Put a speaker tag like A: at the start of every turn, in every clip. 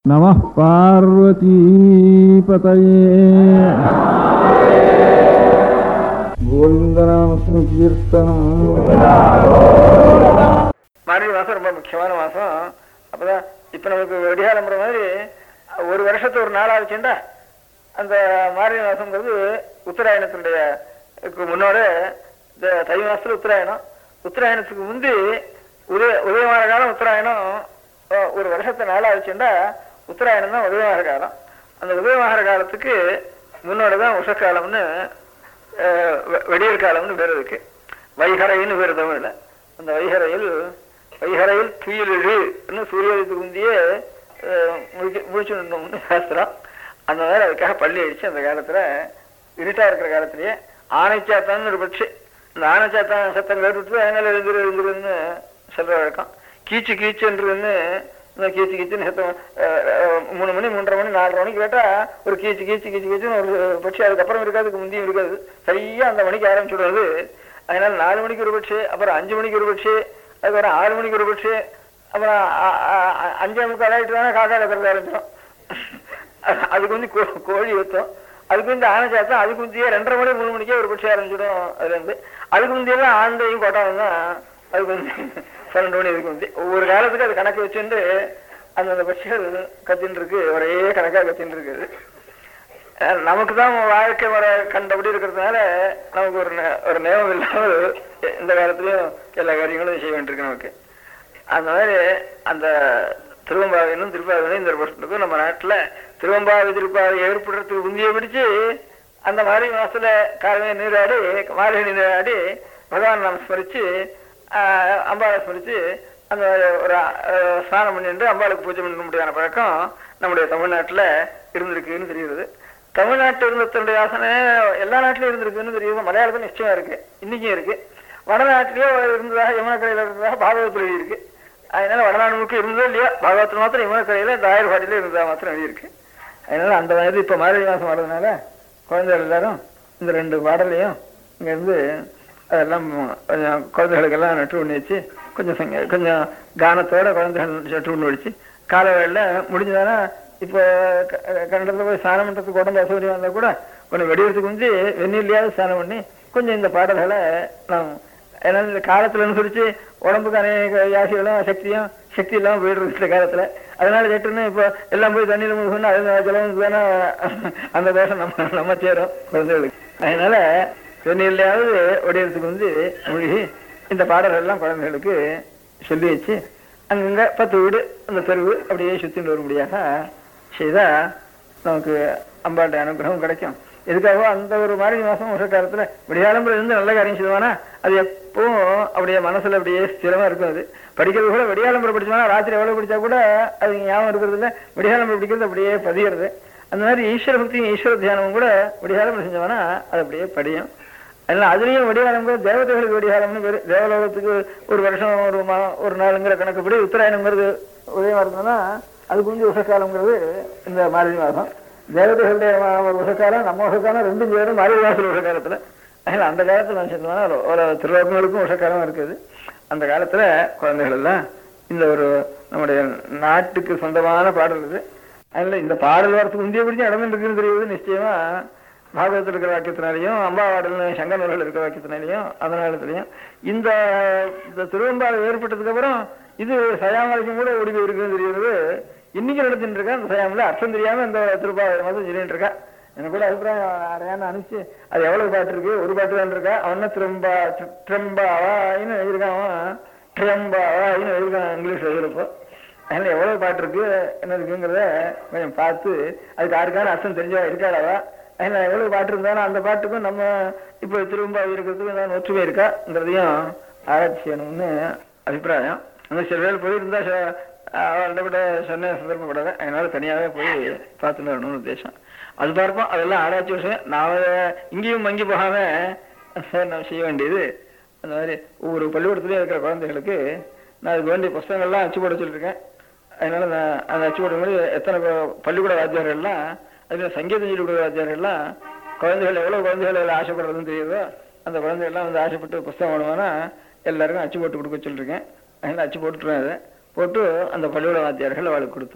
A: नमः पार्वतीपतये गोविन्दनामसङ्कीर्तनम्
B: மார்கழி மாதம் ரொம்ப முக்கியமான மாதம் அப்பதான் இப்போ நமக்கு வெடிகாலம்புற மாதிரி ஒரு வருஷத்து ஒரு நாள் ஆச்சுண்டா அந்த மார்கழி மாதங்கிறது உத்தராயணத்தினுடைய க்கு முன்னோட இந்த தை மாசத்துல உத்தராயணம் உத்தராயணத்துக்கு முந்தி உதய உதயமான காலம் உத்தராயணம் அஹ், ஒரு வருஷத்து நாள் ஆச்சுண்டா உத்தராயணம் தான் உதயமாகிற காலம் அந்த உதயமாகிற காலத்துக்கு முன்னோட தான் உஷக்காலம்னு அஹ், வெ- வெடியற் காலம்னு பேர் இருக்கு வைகரைன்னு பேர் தமிழ்ல அந்த வைகரையில் வைகரையில் துயிலெழு சூரியத்துக்கு முந்தையே அஹ், முழிக்க- முழிச்சுடணும்னு சாஸ்திரம் அந்த மாதிரி அதுக்காக பள்ளி அடிச்சு அந்த காலத்துல இருட்டா இருக்கிற காலத்திலேயே ஆனைச்சாத்தான்னு ஒரு பட்சி இந்த ஆனைச்சாத்தான் சத்தம் கேட்டுட்டு அதனால எழுந்துரு எழுந்துருன்னு சொல்ற வழக்கம் கீச்சு கீச்சுன்றதுன்னு இந்த கீச்சு கீச்சுன்னு சத்தம் அஹ், அஹ், மூணு மணி மூன்றரை மணி நாலரை மணிக்கு கேட்டா ஒரு கீச்சு கீச்சு கீச்சு கீச்சுன்னு ஒரு பட்சி அதுக்கப்புறம் இருக்காது அதுக்கு முந்தியும் இருக்காது சரியா அந்த மணிக்கு ஆரம்பிச்சுடுறது அதனால நாலு மணிக்கு ஒரு பட்சி அப்புறம் அஞ்சு மணிக்கு ஒரு பட்சி அதுக்கப்புறம் ஆறு மணிக்கு ஒரு பட்சி அப்புறம் அ- அ- அ- அஞ்சே முக்கால் ஆயிட்டு தானே காக்கா கத்துறது ஆரம்பிச்சிடும் அதுக்கு வந்து கோ- கோழி வைத்தோம் அதுக்கு வந்து ஆனை சாத்தம் அதுக்கு முந்தையே ரெண்டரை மணி மூணு மணிக்கே ஒரு பட்சி ஆரம்பிச்சிடும் அதுல இருந்து அதுக்கு முந்தையெல்லாம் ஆண்டையும் கோட்டாவும் தான் அதுக்கு வந்து பன்னெண்டு மணி அதுக்கு வந்து ஒவ்வொரு காலத்துக்கு அது கணக்கு வச்சுட்டு அந்தந்த பட்சிகள் கத்தின்னு இருக்கு ஒரே கணக்கா கத்தின்னு இருக்குது அஹ் நமக்கு தான் வாழ்க்கை முறை கண்டபடி இருக்கிறதுனால நமக்கு ஒரு நே- ஒரு நேரம் இல்லாமல் இந்த காலத்துலயும் எல்லா காரியங்களும் செய்ய வேண்டியிருக்கு நமக்கு அந்த மாதிரி அந்த திருவம்பாவினும் திருப்பாவினும் இந்த வருஷத்துக்கும் நம்ம நாட்டுல திருவம்பாவி திருப்பாவை ஏற்படுறதுக்கு முந்தைய பிடிச்சு அந்த மாதிரி மாசத்துல காலமே நீராடி மார்கழி நீராடி பகவான் நாம் ஸ்மரிச்சு ஆஹ், அம்பாளை ஸ்மரிச்சு அந்த ஒரு ஆஹ், ஸ்நானம் பண்ணிட்டு அம்பாளுக்கு பூஜை பண்ண முடியாத பழக்கம் நம்முடைய தமிழ்நாட்டுல இருந்திருக்குன்னு தெரியுது தமிழ்நாட்டு இருந்ததனுடைய வாசனை எல்லா நாட்டிலும் இருந்திருக்குன்னு தெரியுது மலையாளத்துல நிச்சயம் இருக்கு இன்னைக்கும் இருக்கு வடநாட்டிலேயே இருந்ததாக யமுனக்கரையில இருந்ததாக பாகவத்தில் எழுதியிருக்கு அதனால வடநாடு முழுக்க இருந்ததோ இல்லையோ பாகவத்தில் மாத்திரம் யமுனக்கரையில தாயர்பாடியில இருந்ததா மாத்திரம் எழுதியிருக்கு அதனால அந்த மாதிரி இப்ப மார்கழி மாசம் வர்றதுனால குழந்தைகள் எல்லாரும் இந்த ரெண்டு பாடலையும் இங்க இருந்து அதெல்லாம் கொஞ்சம் குழந்தைகளுக்கெல்லாம் நட்டு பண்ணி வச்சு கொஞ்சம் சங்க- கொஞ்சம் கானத்தோட குழந்தைகள் நட்டு பண்ணி வச்சு காலை வேளையில முடிஞ்சதானா இப்போ க- கண்டத்துல போய் ஸ்நானம் பண்றதுக்கு உடம்பு அசௌகரியம் வந்தா கூட கொஞ்சம் வெடிக்கிறதுக்கு வந்து வெந்நீர்லயாவது ஸ்நானம் பண்ணி கொஞ்சம் இந்த பாடல்களை நாம் ஏன்னா இந்த காலத்துல அனுசரிச்சு உடம்புக்கு அநேக யாசிகளும் சக்தியும் சக்தி இல்லாம போயிடுறது இந்த காலத்துல அதனால சட்டுன்னு இப்போ எல்லாம் போய் தண்ணியில முழுகணும் அது ஜலம் தானே அந்த தோஷம் நம்ம நம்ம சேரும் குழந்தைகளுக்கு அதனால வெந்நீர்லயாவது ஒடியறதுக்கு வந்து மூழ்கி இந்த பாடல்கள் எல்லாம் குழந்தைகளுக்கு சொல்லி வச்சு அங்கங்க பத்து வீடு அந்த தெருவு அப்படியே சுத்திட்டு வரும்படியாக செய்தா நமக்கு அம்பாளுடைய அனுகிரகம் கிடைக்கும் எதுக்காக அந்த ஒரு மார்கழி மாசம் வருஷ காலத்துல விடியாலம்புல இருந்து நல்ல காரியம் செய்வானா அது எப்பவும் அப்படியே மனசுல அப்படியே ஸ்திரமா இருக்கும் அது படிக்கிறது கூட விடியாலம்புரை படிச்சோம்னா ராத்திரி எவ்வளவு படிச்சா கூட அது ஞாபகம் இருக்கிறது இல்ல விடியாலம்புரை படிக்கிறது அப்படியே பதிகிறது அந்த மாதிரி ஈஸ்வர பக்தியும் ஈஸ்வர தியானமும் கூட விடியாலம்புரை செஞ்சோம்னா அது அப்படியே படியும் அதனால அதுலயும் வெடிகாலம் கூட தேவதைகளுக்கு வெடிகாலம்னு பேரு தேவலோகத்துக்கு ஒரு வருஷம் ஒரு மா ஒரு நாளுங்கிற கணக்குப்படி உத்தராயணங்கிறது உதயமா இருந்ததுன்னா அதுக்கு வந்து உஷக்காலம்ங்கிறது இந்த மார்கழி மாதம் தேவதைகளுடைய மா- ஒரு உஷக்காலம் நம்ம உஷக்காலம் ரெண்டும் பேரும் மார்கழி மாசம் உஷக்காலத்துல அதனால அந்த காலத்துல நான் சொன்னோம்னா ஒரு- ஒரு திருவாரங்களுக்கும் உஷக்காலம் இருக்குது அந்த காலத்துல குழந்தைகள் எல்லாம் இந்த ஒரு நம்முடைய நாட்டுக்கு சொந்தமான பாடல் இது அதனால இந்த பாடல் வரத்துக்கு முந்தைய பிடிச்சி இடம் இருக்குன்னு தெரியுது நிச்சயமா பாகவத்தில் இருக்கிற வாக்கியத்தினாலையும் அம்பாவாடல் சங்கநூல்கள் இருக்கிற வாக்கியத்தினாலையும் அதனால தெரியும் இந்த இந்த திருவம்பாடு ஏற்பட்டதுக்கு அப்புறம் இது சயாமலைக்கும் கூட ஓடி போயிருக்குன்னு தெரியுது இன்னைக்கு நடத்திட்டு இருக்கா அந்த சயாமல அர்த்தம் தெரியாம இந்த திருப்பாவை மட்டும் சொல்லிட்டு இருக்கா எனக்கு கூட அபிப்பிராயம் அடையான்னு அனுப்பிச்சு அது எவ்வளவு பாட்டு இருக்கு ஒரு பாட்டு தான் இருக்கா அவன் திரும்பா ட்ரம்பாவாயின்னு எழுதியிருக்கான் அவன் ட்ரம்பாவாயின்னு எழுதியிருக்கான் இங்கிலீஷ் எழுதுறப்போ அதனால எவ்வளவு பாட்டு இருக்கு என்ன இருக்குங்கிறத கொஞ்சம் பார்த்து அதுக்கு யாருக்கான அர்த்தம் தெரிஞ்சவா இருக்காளவா அதனால எவ்வளவு பாட்டு இருந்தாலும் அந்த பாட்டுக்கும் நம்ம இப்போ திரும்ப இருக்கிறதுக்கும் ஏதாவது ஒற்றுமை இருக்காங்கிறதையும் ஆராய்ச்சி செய்யணும்னு அபிப்பிராயம் அந்த சில பேர் போயிருந்தா ச- அவள்கிட்ட கூட சொன்ன சந்தர்ப்பப்படாத அதனால தனியாவே போய் பார்த்துட்டு வரணும்னு உத்தேசம் அது பார்ப்போம் அதெல்லாம் ஆராய்ச்சி விஷயம் நான் இங்கேயும் மங்கி போகாம நம்ம செய்ய வேண்டியது அந்த மாதிரி ஒவ்வொரு பள்ளிக்கூடத்துலயும் இருக்கிற குழந்தைகளுக்கு நான் அதுக்கு வேண்டிய புஸ்தகங்கள்லாம் அச்சு போட சொல்லியிருக்கேன் அதனால நான் அந்த அச்சு போடும்போது எத்தனை ப- பள்ளிக்கூட வாத்தியார்கள்லாம் அதுல சங்கீதம் சொல்லிக் கொடுக்குற வாத்தியார்கள்லாம் குழந்தைகள் எவ்வளவு குழந்தைகள் அதில் ஆசைப்படுறதுன்னு தெரியுதோ அந்த குழந்தைகள்லாம் வந்து ஆசைப்பட்டு புஸ்தகம் வேணுமானா எல்லாருக்கும் அச்சு போட்டு கொடுக்க சொல்லியிருக்கேன் அதனால அச்சு போட்டுருவேன் அதை போட்டு அந்த பள்ளிக்கூட வாத்தியார்கள் அவளுக்கு கொடுத்து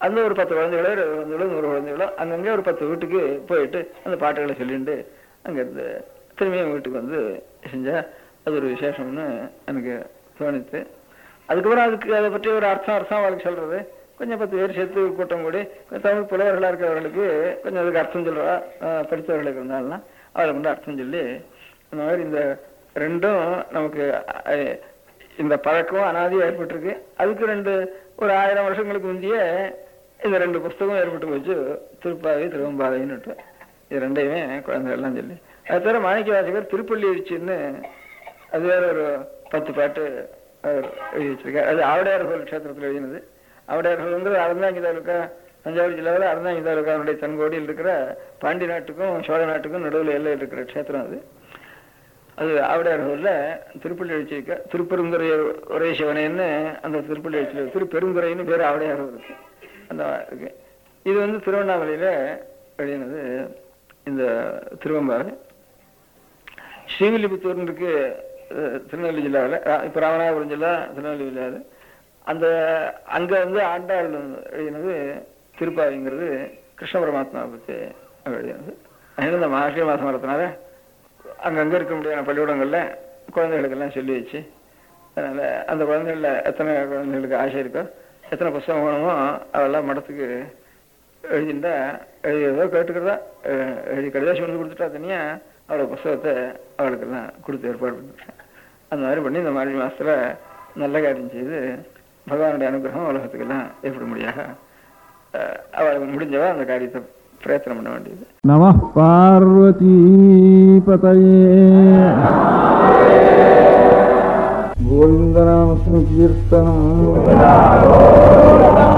B: அந்த ஒரு பத்து குழந்தைகளோ இருபது குழந்தைகளோ நூறு குழந்தைகளோ அங்கங்கே ஒரு பத்து வீட்டுக்கு போயிட்டு அந்த பாட்டுகளை சொல்லிட்டு அங்கேருந்து திரும்பியும் வீட்டுக்கு வந்து செஞ்சா அது ஒரு விசேஷம்னு எனக்கு தோணித்து அதுக்கப்புறம் அதுக்கு அதை பற்றி ஒரு அர்த்தம் அர்த்தம் அவளுக்கு சொல்றது கொஞ்சம் பத்து பேர் சேர்த்து ஒரு கூட்டம் கூடி கொஞ்சம் தமிழ் புலவர்களாக இருக்கிறவர்களுக்கு கொஞ்சம் அதுக்கு அர்த்தம் சொல்றா ஆஹ் படித்தவர்களுக்கு இருந்தாலும் அவளுக்கு வந்து அர்த்தம் சொல்லி அந்த மாதிரி இந்த ரெண்டும் நமக்கு அஹ், இந்த பழக்கம் அனாதியாக ஏற்பட்டிருக்கு அதுக்கு ரெண்டு ஒரு ஆயிரம் வருஷங்களுக்கு முந்தைய இந்த ரெண்டு புஸ்தகம் ஏற்பட்டு போச்சு திருப்பாவை திருவம்பாவைன்னு இது ரெண்டையுமே குழந்தைகள்லாம் சொல்லி அது தவிர மாணிக்க வாசகர் திருப்பள்ளி எழுச்சின்னு அது வேற ஒரு பத்து பாட்டு அவர் எழுதி வச்சிருக்காரு அது ஆவடையார் கோவில் க்ஷேத்திரத்தில் எழுதினது ஆவடையார் கோவில்ங்கிறது அறந்தாங்கி தாலுக்கா தஞ்சாவூர் ஜில்லாவில் அறந்தாங்கி தாலுக்காவுடைய தென்கோடியில் இருக்கிற பாண்டி நாட்டுக்கும் சோழ நாட்டுக்கும் நடுவில் எல்லையில் இருக்கிற க்ஷேத்திரம் அது அது ஆவடையார் கோவில்ல திருப்பள்ளி எழுச்சி இருக்க திருப்பெருந்துறை ஒரே சிவனேன்னு அந்த திருப்பள்ளி எழுச்சியில் திருப்பெருந்துறைன்னு பேர் ஆவடையார் இருக்கு அந்த இருக்கு இது வந்து திருவண்ணாமலையில எழுதினது இந்த திருவம்பாவை ஸ்ரீவில்லிபுத்தூர்னு இருக்கு அஹ், திருநெல்வேலி ஜில்லாவில் இப்போ ராமநாதபுரம் ஜில்லா திருநெல்வேலி ஜில்லாவில் அந்த அங்கே வந்து ஆண்டாள் எழுதினது திருப்பாவிங்கிறது கிருஷ்ண பரமாத்மா பற்றி எழுதினது அதனால இந்த மார்கழி மாதம் வரதுனால அங்கங்கே இருக்க முடியாத பள்ளிக்கூடங்களில் குழந்தைகளுக்கெல்லாம் சொல்லி வச்சு அதனால் அந்த குழந்தைகளில் எத்தனை குழந்தைகளுக்கு ஆசை இருக்கோ எத்தனை புஸ்தகம் வேணுமோ அவெல்லாம் மடத்துக்கு எழுதிண்டா எழுதியதோ கேட்டுக்கிறதா அஹ் எழுதி கடிதம் சொல்லி கொடுத்துட்டா தனியாக அவளோட புஸ்தகத்தை அவளுக்கெல்லாம் கொடுத்து ஏற்பாடு பண்ணிட்டேன் அந்த மாதிரி பண்ணி இந்த மார்கழி மாதத்தில் நல்ல காரியம் செய்து பகவானுடைய அனுகிரகம் உலகத்துக்கெல்லாம் ஏற்பட முடியாக அஹ் அவளுக்கு முடிஞ்சவா அந்த காரியத்தை பிரயத்தனம் பண்ண வேண்டியது
A: नमः पार्वतीपतये गोविन्दनामसङ्कीर्तनम्